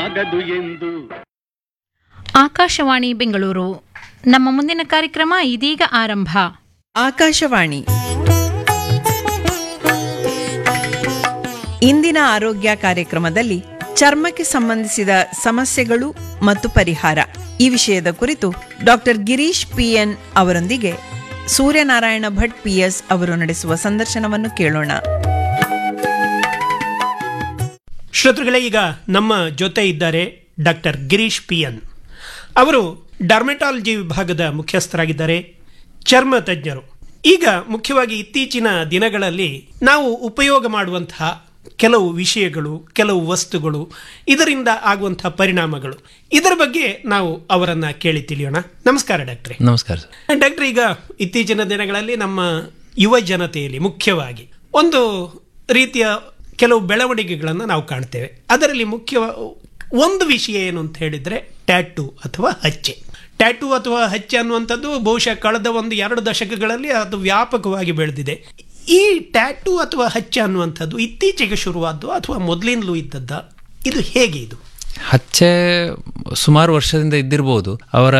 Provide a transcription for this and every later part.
ಆಗದು ಎಂದು ಆಕಾಶವಾಣಿ ಬೆಂಗಳೂರು ನಮ್ಮ ಮುಂದಿನ ಕಾರ್ಯಕ್ರಮ ಇದೀಗ ಆರಂಭ ಆಕಾಶವಾಣಿ ಇಂದಿನ ಆರೋಗ್ಯ ಕಾರ್ಯಕ್ರಮದಲ್ಲಿ ಚರ್ಮಕ್ಕೆ ಸಂಬಂಧಿಸಿದ ಸಮಸ್ಯೆಗಳು ಮತ್ತು ಪರಿಹಾರ ಈ ವಿಷಯದ ಕುರಿತು ಡಾಕ್ಟರ್ ಗಿರೀಶ್ ಪಿಎನ್ ಅವರೊಂದಿಗೆ ಸೂರ್ಯನಾರಾಯಣ ಭಟ್ ಪಿಎಸ್ ಅವರು ನಡೆಸುವ ಸಂದರ್ಶನವನ್ನು ಕೇಳೋಣ ಶ್ರೋತೃಗಳೇ ಈಗ ನಮ್ಮ ಜೊತೆ ಇದ್ದಾರೆ ಡಾಕ್ಟರ್ ಗಿರೀಶ್ ಪಿ ಎನ್ ಅವರು ಡರ್ಮೆಟಾಲಜಿ ವಿಭಾಗದ ಮುಖ್ಯಸ್ಥರಾಗಿದ್ದಾರೆ ಚರ್ಮ ತಜ್ಞರು ಈಗ ಮುಖ್ಯವಾಗಿ ಇತ್ತೀಚಿನ ದಿನಗಳಲ್ಲಿ ನಾವು ಉಪಯೋಗ ಮಾಡುವಂತಹ ಕೆಲವು ವಿಷಯಗಳು ಕೆಲವು ವಸ್ತುಗಳು ಇದರಿಂದ ಆಗುವಂತಹ ಪರಿಣಾಮಗಳು ಇದರ ಬಗ್ಗೆ ನಾವು ಅವರನ್ನ ಕೇಳಿ ತಿಳಿಯೋಣ ನಮಸ್ಕಾರ ಡಾಕ್ಟ್ರೆ ನಮಸ್ಕಾರ ಸರ್ ಡಾಕ್ಟರ್ ಈಗ ಇತ್ತೀಚಿನ ದಿನಗಳಲ್ಲಿ ನಮ್ಮ ಯುವ ಜನತೆಯಲ್ಲಿ ಮುಖ್ಯವಾಗಿ ಒಂದು ರೀತಿಯ ಕೆಲವು ಬೆಳವಣಿಗೆಗಳನ್ನು ನಾವು ಕಾಣ್ತೇವೆ ಅದರಲ್ಲಿ ಮುಖ್ಯ ಒಂದು ವಿಷಯ ಏನು ಅಂತ ಹೇಳಿದ್ರೆ ಟ್ಯಾಟೂ ಅಥವಾ ಹಚ್ಚೆ ಟ್ಯಾಟೂ ಅಥವಾ ಹಚ್ಚೆ ಅನ್ನುವಂಥದ್ದು ಬಹುಶಃ ಕಳೆದ ಒಂದು ಎರಡು ದಶಕಗಳಲ್ಲಿ ಅದು ವ್ಯಾಪಕವಾಗಿ ಬೆಳೆದಿದೆ ಈ ಟ್ಯಾಟೂ ಅಥವಾ ಹಚ್ಚೆ ಅನ್ನುವಂಥದ್ದು ಇತ್ತೀಚೆಗೆ ಶುರುವಾದ್ದು ಅಥವಾ ಮೊದಲಿಂದಲೂ ಇದ್ದದ್ದ ಇದು ಹೇಗೆ ಇದು ಹಚ್ಚೆ ಸುಮಾರು ವರ್ಷದಿಂದ ಇದ್ದಿರಬಹುದು ಅವರ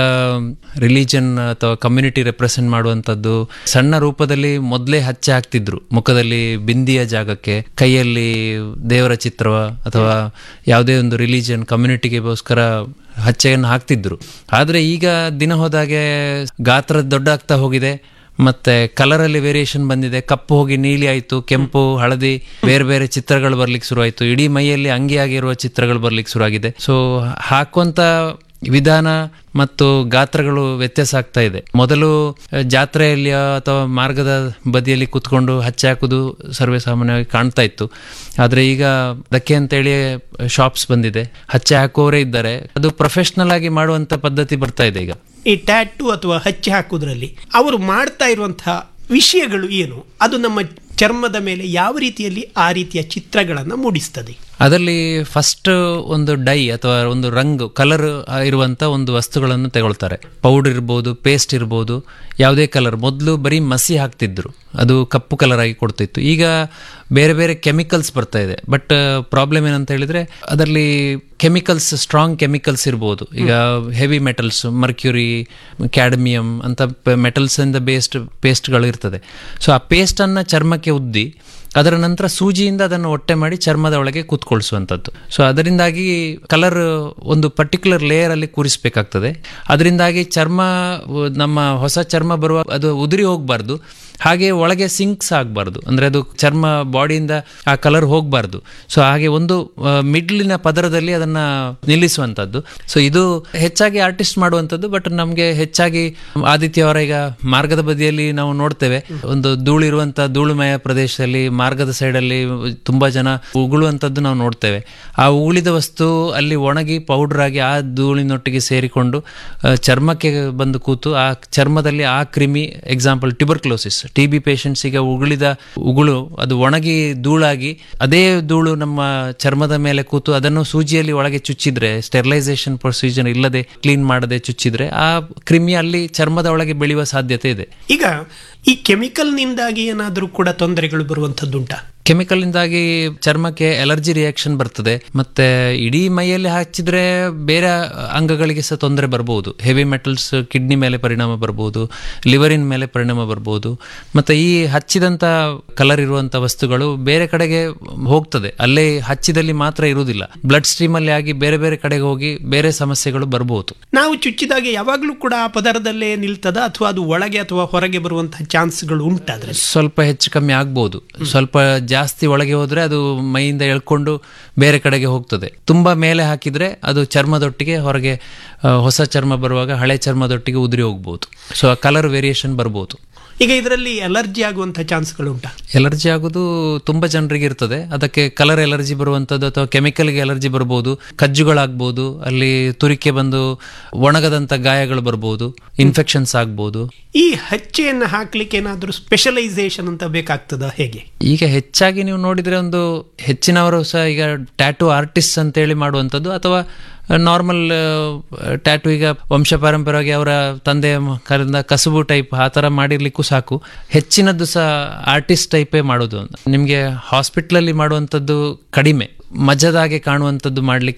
ರಿಲಿಜನ್ ಅಥವಾ ಕಮ್ಯುನಿಟಿ ರೆಪ್ರೆಸೆಂಟ್ ಮಾಡುವಂಥದ್ದು ಸಣ್ಣ ರೂಪದಲ್ಲಿ ಮೊದಲೇ ಹಚ್ಚೆ ಹಾಕ್ತಿದ್ರು ಮುಖದಲ್ಲಿ ಬಿಂದಿಯ ಜಾಗಕ್ಕೆ ಕೈಯಲ್ಲಿ ದೇವರ ಚಿತ್ರವ ಅಥವಾ ಯಾವುದೇ ಒಂದು ರಿಲಿಜನ್ ಕಮ್ಯುನಿಟಿಗೆಗೋಸ್ಕರ ಹಚ್ಚೆಯನ್ನು ಹಾಕ್ತಿದ್ರು ಆದರೆ ಈಗ ದಿನ ಹೋದಾಗೆ ಗಾತ್ರ ದೊಡ್ಡ ಆಗ್ತಾ ಹೋಗಿದೆ ಮತ್ತೆ ಕಲರ್ ಅಲ್ಲಿ ವೇರಿಯೇಷನ್ ಬಂದಿದೆ ಕಪ್ಪು ಹೋಗಿ ನೀಲಿ ಆಯ್ತು ಕೆಂಪು ಹಳದಿ ಬೇರೆ ಬೇರೆ ಚಿತ್ರಗಳು ಬರ್ಲಿಕ್ಕೆ ಶುರು ಆಯ್ತು ಇಡೀ ಮೈಯಲ್ಲಿ ಅಂಗಿಯಾಗಿರುವ ಚಿತ್ರಗಳು ಬರ್ಲಿಕ್ಕೆ ಶುರು ಆಗಿದೆ ಸೊ ಹಾಕುವಂತ ವಿಧಾನ ಮತ್ತು ಗಾತ್ರಗಳು ವ್ಯತ್ಯಾಸ ಆಗ್ತಾ ಇದೆ ಮೊದಲು ಅಹ್, ಜಾತ್ರೆಯಲ್ಲಿ ಅಥವಾ ಮಾರ್ಗದ ಬದಿಯಲ್ಲಿ ಕೂತ್ಕೊಂಡು ಹಚ್ಚೆ ಹಾಕುದು ಸರ್ವೇ ಸಾಮಾನ್ಯವಾಗಿ ಕಾಣ್ತಾ ಇತ್ತು ಆದರೆ ಈಗ ಅದಕ್ಕೆ ಅಂತೇಳಿ ಶಾಪ್ಸ್ ಬಂದಿದೆ ಹಚ್ಚೆ ಹಾಕುವವರೇ ಇದ್ದಾರೆ ಅದು ಪ್ರೊಫೆಷನಲ್ ಆಗಿ ಮಾಡುವಂತ ಪದ್ಧತಿ ಬರ್ತಾ ಇದೆ ಈಗ ಈ ಟ್ಯಾಟೂ ಅಥವಾ ಹಚ್ಚೆ ಹಾಕುವುದರಲ್ಲಿ ಅವರು ಮಾಡ್ತಾ ಇರುವಂತಹ ವಿಷಯಗಳು ಏನು ಅದು ನಮ್ಮ ಚರ್ಮದ ಮೇಲೆ ಯಾವ ರೀತಿಯಲ್ಲಿ ಆ ರೀತಿಯ ಚಿತ್ರಗಳನ್ನು ಮೂಡಿಸ್ತದೆ ಅದರಲ್ಲಿ ಫಸ್ಟ್ ಒಂದು ಡೈ ಅಥವಾ ಒಂದು ರಂಗು ಕಲರ್ ಇರುವಂತ ಒಂದು ವಸ್ತುಗಳನ್ನು ತಗೊಳ್ತಾರೆ ಪೌಡರ್ ಇರ್ಬೋದು ಪೇಸ್ಟ್ ಇರ್ಬೋದು ಯಾವುದೇ ಕಲರ್ ಮೊದಲು ಬರೀ ಮಸಿ ಹಾಕ್ತಿದ್ರು ಅದು ಕಪ್ಪು ಕಲರ್ ಆಗಿ ಕೊಡ್ತಿತ್ತು ಈಗ ಬೇರೆ ಬೇರೆ ಕೆಮಿಕಲ್ಸ್ ಬರ್ತಾ ಇದೆ ಬಟ್ ಪ್ರಾಬ್ಲಮ್ ಏನಂತ ಹೇಳಿದ್ರೆ ಅದರಲ್ಲಿ ಕೆಮಿಕಲ್ಸ್ ಸ್ಟ್ರಾಂಗ್ ಕೆಮಿಕಲ್ಸ್ ಇರ್ಬೋದು ಈಗ ಹೆವಿ ಮೆಟಲ್ಸ್ ಮರ್ಕ್ಯೂರಿ ಕ್ಯಾಡ್ಮಿಯಂ ಅಂತ ಮೆಟಲ್ಸ್ ಇಂದ ಬೇಸ್ಡ್ ಪೇಸ್ಟ್ಗಳು ಇರ್ತದೆ ಸೊ ಆ ಪೇಸ್ಟ್ ಅನ್ನ ಚರ್ಮಕ್ಕೆ ಉದ್ದಿ ಅದರ ನಂತರ ಸೂಜಿಯಿಂದ ಅದನ್ನು ಒಟ್ಟೆ ಮಾಡಿ ಚರ್ಮದ ಒಳಗೆ ಕೂತ್ಕೊಳಿಸುವಂಥದ್ದು ಸೊ ಅದರಿಂದಾಗಿ ಕಲರ್ ಒಂದು ಪರ್ಟಿಕ್ಯುಲರ್ ಲೇಯರ್ ಅಲ್ಲಿ ಕೂರಿಸಬೇಕಾಗ್ತದೆ ಅದರಿಂದಾಗಿ ಚರ್ಮ ಉ, ನಮ್ಮ ಹೊಸ ಚರ್ಮ ಬರುವ ಅದು ಉದುರಿ ಹೋಗಬಾರ್ದು ಹಾಗೆ ಒಳಗೆ ಸಿಂಕ್ಸ್ ಆಗಬಾರ್ದು ಅಂದ್ರೆ ಅದು ಚರ್ಮ ಬಾಡಿಯಿಂದ ಆ ಕಲರ್ ಹೋಗಬಾರ್ದು ಸೊ ಹಾಗೆ ಒಂದು ಮಿಡ್ಲಿನ ಪದರದಲ್ಲಿ ಅದನ್ನ ನಿಲ್ಲಿಸುವಂಥದ್ದು ಸೊ ಇದು ಹೆಚ್ಚಾಗಿ ಆರ್ಟಿಸ್ಟ್ ಮಾಡುವಂಥದ್ದು ಬಟ್ ನಮಗೆ ಹೆಚ್ಚಾಗಿ ಆದಿತ್ಯ ಅವರ ಈಗ ಮಾರ್ಗದ ಬದಿಯಲ್ಲಿ ನಾವು ನೋಡ್ತೇವೆ ಒಂದು ಧೂಳಿರುವಂತ ಧೂಳುಮಯ ಪ್ರದೇಶದಲ್ಲಿ ಮಾರ್ಗದ ಸೈಡಲ್ಲಿ ತುಂಬಾ ಜನ ಉಗುಳುವಂಥದ್ದು ನಾವು ನೋಡ್ತೇವೆ ಆ ಉಗುಳಿದ ವಸ್ತು ಅಲ್ಲಿ ಒಣಗಿ ಪೌಡರ್ ಆಗಿ ಆ ಧೂಳಿನೊಟ್ಟಿಗೆ ಸೇರಿಕೊಂಡು ಆ, ಚರ್ಮಕ್ಕೆ ಬಂದು ಕೂತು ಆ ಚರ್ಮದಲ್ಲಿ ಆ ಕ್ರಿಮಿ ಎಕ್ಸಾಂಪಲ್ ಟ್ಯೂಬರ್ಕ್ಲೋಸಿಸ್ ಟಿ ಬಿ ಪೇಷಂಟ್ಸಿಗೆ ಉಗುಳಿದ ಉಗುಳು ಅದು ಒಣಗಿ ಧೂಳಾಗಿ ಅದೇ ಧೂಳು ನಮ್ಮ ಚರ್ಮದ ಮೇಲೆ ಕೂತು ಅದನ್ನು ಸೂಜಿಯಲ್ಲಿ ಒಳಗೆ ಚುಚ್ಚಿದ್ರೆ ಸ್ಟೆರಿಲೈಸೇಷನ್ ಪ್ರೊಸೀಜರ್ ಇಲ್ಲದೆ ಕ್ಲೀನ್ ಮಾಡದೆ ಚುಚ್ಚಿದ್ರೆ ಆ ಕ್ರಿಮಿ ಅಲ್ಲಿ ಚರ್ಮದ ಒಳಗೆ ಬೆಳೆಯುವ ಸಾಧ್ಯತೆ ಇದೆ ಈಗ ಈ ಕೆಮಿಕಲ್ನಿಂದಾಗಿ ಏನಾದರೂ ಕೂಡ ತೊಂದರೆಗಳು ಬರುವಂಥದ್ದುಂಟಾ ಕೆಮಿಕಲ್ನಿಂದಾಗಿ ಚರ್ಮಕ್ಕೆ ಎಲರ್ಜಿ ರಿಯಾಕ್ಷನ್ ಬರ್ತದೆ ಮತ್ತೆ ಇಡೀ ಮೈಯಲ್ಲಿ ಹಚ್ಚಿದ್ರೆ ಬೇರೆ ಅಂಗಗಳಿಗೆ ಸಹ ತೊಂದರೆ ಬರಬಹುದು ಹೆವಿ ಮೆಟಲ್ಸ್ ಕಿಡ್ನಿ ಮೇಲೆ ಪರಿಣಾಮ ಬರಬಹುದು ಲಿವರಿನ ಮೇಲೆ ಪರಿಣಾಮ ಬರಬಹುದು ಮತ್ತೆ ಈ ಹಚ್ಚಿದಂತ ಕಲರ್ ಇರುವಂತ ವಸ್ತುಗಳು ಬೇರೆ ಕಡೆಗೆ ಹೋಗ್ತದೆ ಅಲ್ಲೇ ಹಚ್ಚಿದಲ್ಲಿ ಮಾತ್ರ ಇರುವುದಿಲ್ಲ ಬ್ಲಡ್ ಸ್ಟ್ರೀಮ್ ಅಲ್ಲಿ ಆಗಿ ಬೇರೆ ಬೇರೆ ಕಡೆಗೆ ಹೋಗಿ ಬೇರೆ ಸಮಸ್ಯೆಗಳು ಬರಬಹುದು ನಾವು ಚುಚ್ಚಿದಾಗ ಯಾವಾಗಲೂ ಕೂಡ ಆ ಪದರದಲ್ಲೇ ನಿಲ್ತದ ಅಥವಾ ಅದು ಒಳಗೆ ಅಥವಾ ಹೊರಗೆ ಬರುವಂತಹ ಚಾನ್ಸ್ಗಳು ಉಂಟಾದ್ರೆ ಸ್ವಲ್ಪ ಹೆಚ್ಚು ಕಮ್ಮಿ ಆಗ್ಬೋದು ಸ್ವಲ್ಪ ಜಾಸ್ತಿ ಒಳಗೆ ಹೋದ್ರೆ ಅದು ಮೈಯಿಂದ ಎಳ್ಕೊಂಡು ಬೇರೆ ಕಡೆಗೆ ಹೋಗ್ತದೆ ತುಂಬಾ ಮೇಲೆ ಹಾಕಿದ್ರೆ ಅದು ಚರ್ಮದೊಟ್ಟಿಗೆ ಹೊರಗೆ ಆ, ಹೊಸ ಚರ್ಮ ಬರುವಾಗ ಹಳೆ ಚರ್ಮದೊಟ್ಟಿಗೆ ಉದುರಿ ಹೋಗ್ಬೋದು ಸೊ ಆ ಕಲರ್ ವೇರಿಯೇಷನ್ ಬರ್ಬೋದು ಈಗ ಇದರಲ್ಲಿ ಅಲರ್ಜಿ ಆಗುವಂತಹ ಚಾನ್ಸ್ಗಳು ಉಂಟಾ ಎಲರ್ಜಿ ಆಗೋದು ತುಂಬಾ ಜನರಿಗೆ ಇರ್ತದೆ ಅದಕ್ಕೆ ಕಲರ್ ಎಲರ್ಜಿ ಬರುವಂಥದ್ದು ಅಥವಾ ಕೆಮಿಕಲ್ಗೆ ಎಲರ್ಜಿ ಬರ್ಬೋದು ಕಜ್ಜುಗಳಾಗ್ಬೋದು ಅಲ್ಲಿ ತುರಿಕೆ ಬಂದು ಒಣಗದಂತ ಗಾಯಗಳು ಬರ್ಬೋದು ಇನ್ಫೆಕ್ಷನ್ಸ್ ಆಗ್ಬೋದು ಈ ಹಚ್ಚೆಯನ್ನು ಹಾಕ್ಲಿಕ್ಕೆ ಏನಾದರೂ ಸ್ಪೆಷಲೈಸೇಷನ್ ಅಂತ ಬೇಕಾಗ್ತದ ಹೇಗೆ ಈಗ ಹೆಚ್ಚಾಗಿ ನೀವು ನೋಡಿದ್ರೆ ಒಂದು ಹೆಚ್ಚಿನವರು ಸಹ ಈಗ ಟ್ಯಾಟೂ ಆರ್ಟಿಸ್ಟ್ ಅಂತೇಳಿ ಮಾಡುವಂಥದ್ದು ಅಥವಾ ನಾರ್ಮಲ್ ಟ್ಯಾಟೂ ಈಗ ವಂಶ ಪಾರಂಪರ್ಯವಾಗಿ ಅವರ ತಂದೆ ಕರಿಂದ ಕಸುಬು ಟೈಪ್ ಆ ಥರ ಮಾಡಿರ್ಲಿಕ್ಕೂ ಸಾಕು ಹೆಚ್ಚಿನದ್ದು ಸಹ ಆರ್ಟಿಸ್ಟ್ ಟೈಪೇ ಮಾಡೋದು ನಿಮಗೆ ಹಾಸ್ಪಿಟ್ಲಲ್ಲಿ ಮಾಡುವಂಥದ್ದು ಕಡಿಮೆ ಮಜದಾಗೆ ಕಾಣುವಂಥದ್ದು ಮಾಡಲಿಕ್ಕೆ